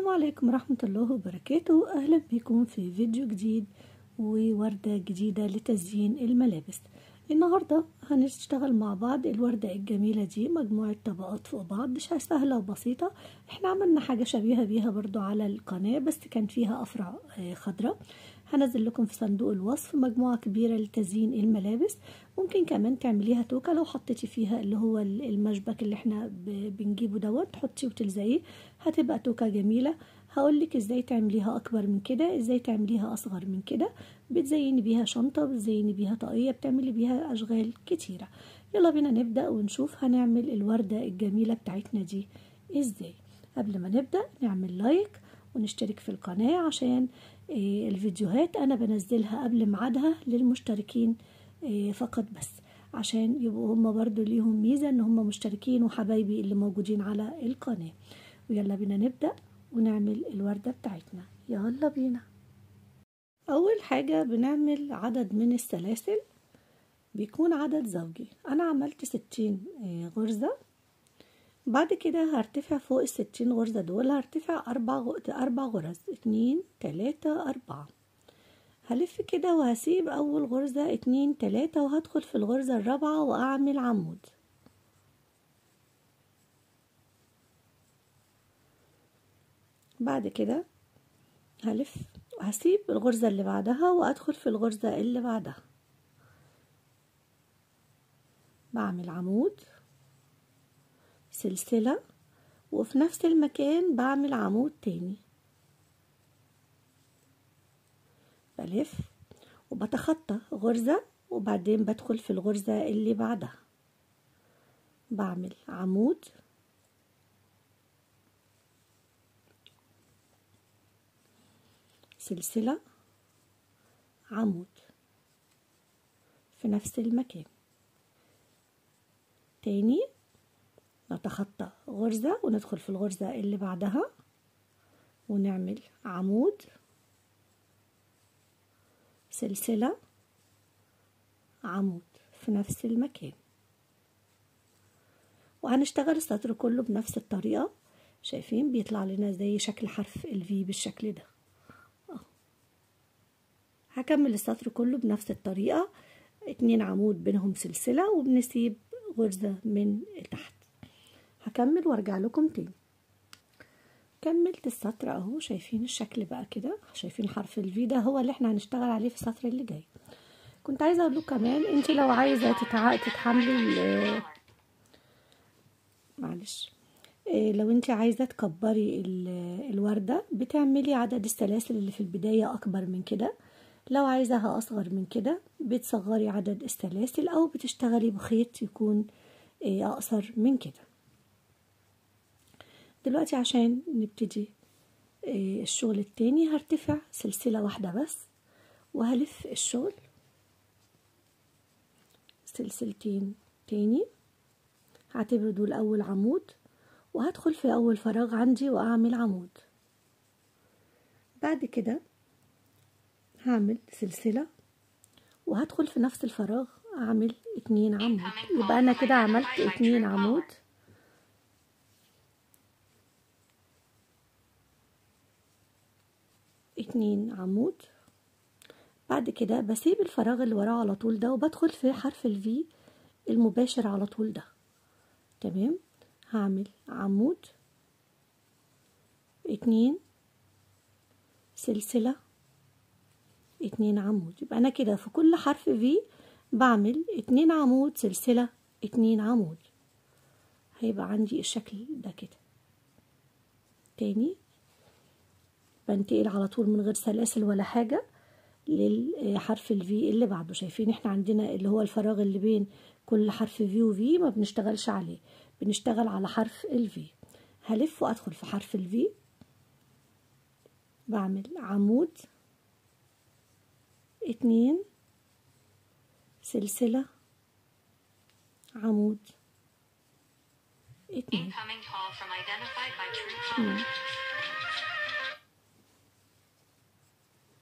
السلام عليكم ورحمة الله وبركاته أهلا بكم في فيديو جديد ووردة جديدة لتزيين الملابس النهاردة هنشتغل مع بعض الوردة الجميلة دي مجموعة طبقات فوق بعض سهلة وبسيطة احنا عملنا حاجة شبيهة بيها برضو على القناة بس كان فيها أفرع خضراء هنزل لكم في صندوق الوصف مجموعة كبيرة لتزيين الملابس ممكن كمان تعمليها توكة لو حطيتي فيها اللي هو المشبك اللي احنا بنجيبه دوت تحطيه وتلزقيه هتبقى توكة جميلة هقولك ازاي تعمليها اكبر من كده ازاي تعمليها اصغر من كده بتزيني بيها شنطة بتزيني بيها طاقية بتعملي بيها اشغال كتيرة يلا بينا نبدأ ونشوف هنعمل الوردة الجميلة بتاعتنا دي ازاي قبل ما نبدأ نعمل لايك ونشترك في القناة عشان الفيديوهات انا بنزلها قبل ميعادها للمشتركين فقط بس عشان يبقوا هما برضو ليهم ميزة ان هما مشتركين وحبايبي اللي موجودين على القناة ويلا بينا نبدأ ونعمل الوردة بتاعتنا يلا بينا اول حاجة بنعمل عدد من السلاسل بيكون عدد زوجي انا عملت ستين غرزة بعد كده هرتفع فوق الستين غرزة دول هرتفع اربع اربع غرز اتنين تلاتة اربعة هلف كده وهسيب اول غرزة اتنين تلاتة وهدخل في الغرزة الرابعة واعمل عمود بعد كده هلف هسيب الغرزة اللي بعدها وادخل في الغرزة اللي بعدها بعمل عمود سلسلة وفي نفس المكان بعمل عمود تاني بلف وبتخطى غرزة وبعدين بدخل في الغرزة اللي بعدها بعمل عمود سلسلة عمود في نفس المكان تاني نتخطى غرزة وندخل في الغرزة اللي بعدها ونعمل عمود سلسلة عمود في نفس المكان وهنشتغل السطر كله بنفس الطريقة شايفين بيطلع لنا زي شكل حرف الفي بالشكل ده هكمل السطر كله بنفس الطريقة اتنين عمود بينهم سلسلة وبنسيب غرزة من تحت هكمل وارجع لكم تاني كملت السطر اهو شايفين الشكل بقى كده شايفين حرف الفي ده هو اللي احنا هنشتغل عليه في السطر اللي جاي كنت عايزه اقول لكم كمان انت لو عايزه تتع... تتحملي معلش لو انت عايزه تكبري الورده بتعملي عدد السلاسل اللي في البدايه اكبر من كده لو عايزاها اصغر من كده بتصغري عدد السلاسل او بتشتغلي بخيط يكون اقصر من كده دلوقتي عشان نبتدي الشغل التاني هرتفع سلسلة واحدة بس وهلف الشغل سلسلتين تاني هعتبر دول اول عمود وهدخل في اول فراغ عندي واعمل عمود بعد كده هعمل سلسلة وهدخل في نفس الفراغ اعمل اتنين عمود يبقى انا كده عملت اتنين عمود اتنين عمود بعد كده بسيب الفراغ اللي وراه على طول ده وبدخل في حرف الفي المباشر على طول ده تمام هعمل عمود اتنين سلسلة اتنين عمود يبقى انا كده في كل حرف في بعمل اتنين عمود سلسلة اتنين عمود هيبقى عندي الشكل ده كده تاني بنتقل على طول من غير سلاسل ولا حاجة للحرف الفي اللي بعده شايفين احنا عندنا اللي هو الفراغ اللي بين كل حرف في وفي ما بنشتغلش عليه بنشتغل على حرف الفي هلف وادخل في حرف الفي بعمل عمود اتنين سلسلة عمود اتنين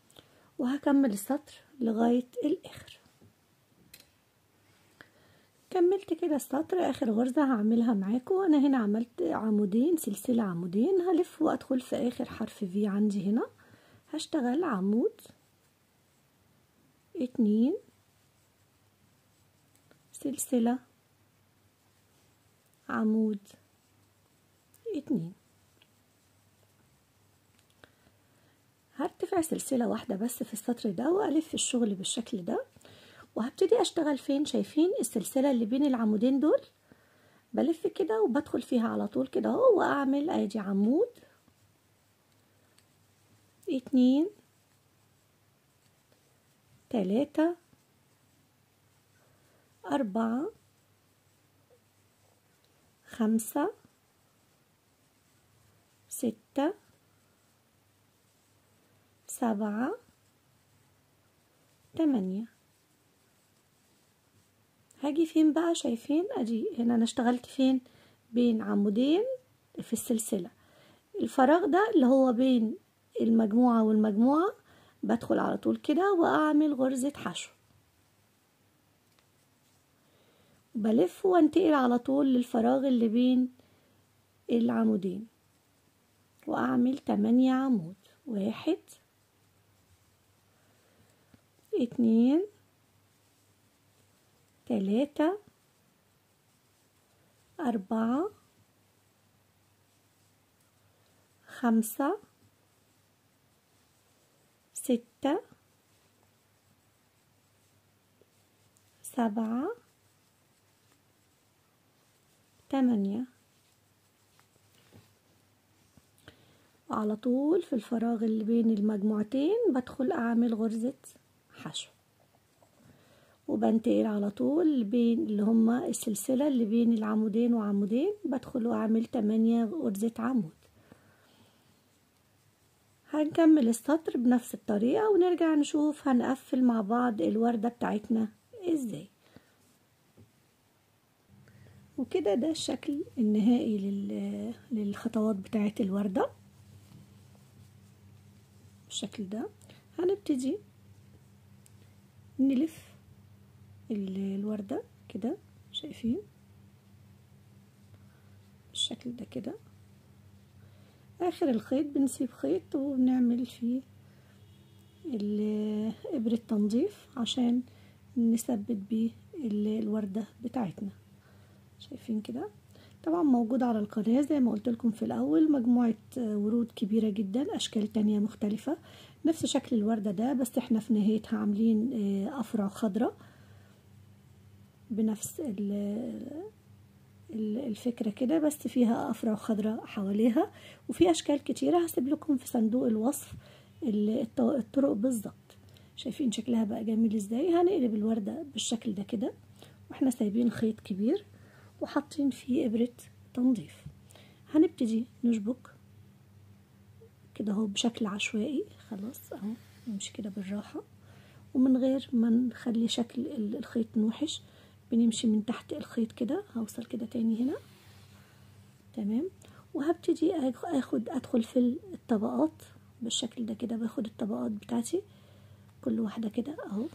وهكمل السطر لغاية الآخر كملت كده السطر اخر غرزة هعملها معاكم انا هنا عملت عمودين سلسلة عمودين هلف وادخل في اخر حرف في عندي هنا هشتغل عمود اتنين سلسلة عمود اتنين هرتفع سلسلة واحدة بس في السطر ده وألف الشغل بالشكل ده وهبتدي أشتغل فين شايفين السلسلة اللي بين العمودين دول بلف كده وبدخل فيها على طول كده اهو وأعمل أدي عمود اتنين تلاتة أربعة خمسة ستة سبعة تمانية هاجي فين بقى شايفين ادي هنا انا اشتغلت فين بين عمودين في السلسلة الفراغ ده اللي هو بين المجموعة والمجموعة بدخل على طول كده واعمل غرزة حشو بلف وانتقل على طول للفراغ اللي بين العمودين واعمل تمانية عمود واحد اتنين تلاتة أربعة خمسة ستة سبعة تمانية على طول في الفراغ اللي بين المجموعتين بدخل أعمل غرزة حشو وبنتقل على طول بين اللي هما السلسلة اللي بين العمودين وعمودين بدخل وأعمل تمانية غرزة عمود هنكمل السطر بنفس الطريقة ونرجع نشوف هنقفل مع بعض الوردة بتاعتنا ازاي وكده ده الشكل النهائي للخطوات بتاعت الوردة بالشكل ده هنبتدي نلف الوردة كده شايفين بالشكل ده كده اخر الخيط بنسيب خيط وبنعمل فيه ابرة تنظيف عشان نثبت بيه الوردة بتاعتنا شايفين كده طبعا موجود على القناة زي ما قلت لكم في الأول مجموعة ورود كبيرة جدا أشكال تانية مختلفة نفس شكل الوردة ده بس احنا في نهايتها عاملين أفرع خضراء بنفس الفكرة كده بس فيها أفرع خضراء حواليها وفي أشكال كتيرة هسيب لكم في صندوق الوصف الطرق بالظبط شايفين شكلها بقى جميل ازاي هنقلب الوردة بالشكل ده كده واحنا سايبين خيط كبير وحاطين فيه إبرة تنظيف هنبتدي نشبك كده اهو بشكل عشوائي خلاص اهو نمشي كده بالراحة ومن غير ما نخلي شكل الخيط موحش بنمشي من تحت الخيط كده هوصل كده تاني هنا تمام وهبتدي اخد ادخل في الطبقات بالشكل ده كده باخد الطبقات بتاعتي كل واحدة كده اهو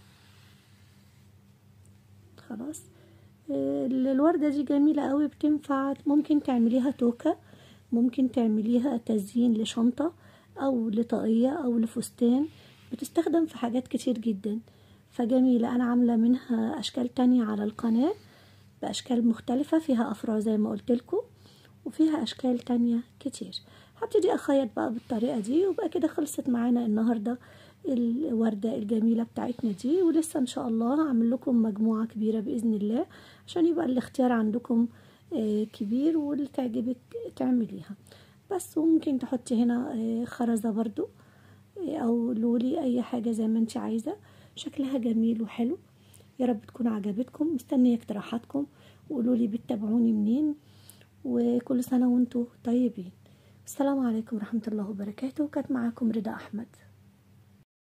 خلاص الوردة دي جميلة قوي بتنفع ممكن تعمليها توكة ممكن تعمليها تزيين لشنطة او لطاقية او لفستان بتستخدم في حاجات كتير جدا فجميلة انا عاملة منها اشكال تانية على القناة باشكال مختلفة فيها افرع زي ما قلت لكم وفيها اشكال تانية كتير هبتدي اخيط بقى بالطريقة دي وبقى كده خلصت معانا النهاردة الوردة الجميلة بتاعتنا دي ولسه ان شاء الله هعمل لكم مجموعة كبيرة بإذن الله عشان يبقى الاختيار عندكم كبير واللي تعجبك تعمليها بس وممكن تحطي هنا خرزة برضو او لولي اي حاجة زي ما انت عايزة شكلها جميل وحلو يا رب تكون عجبتكم مستنية اقتراحاتكم وقولولي بتتابعوني منين وكل سنة وانتم طيبين السلام عليكم ورحمة الله وبركاته كانت معاكم رضا أحمد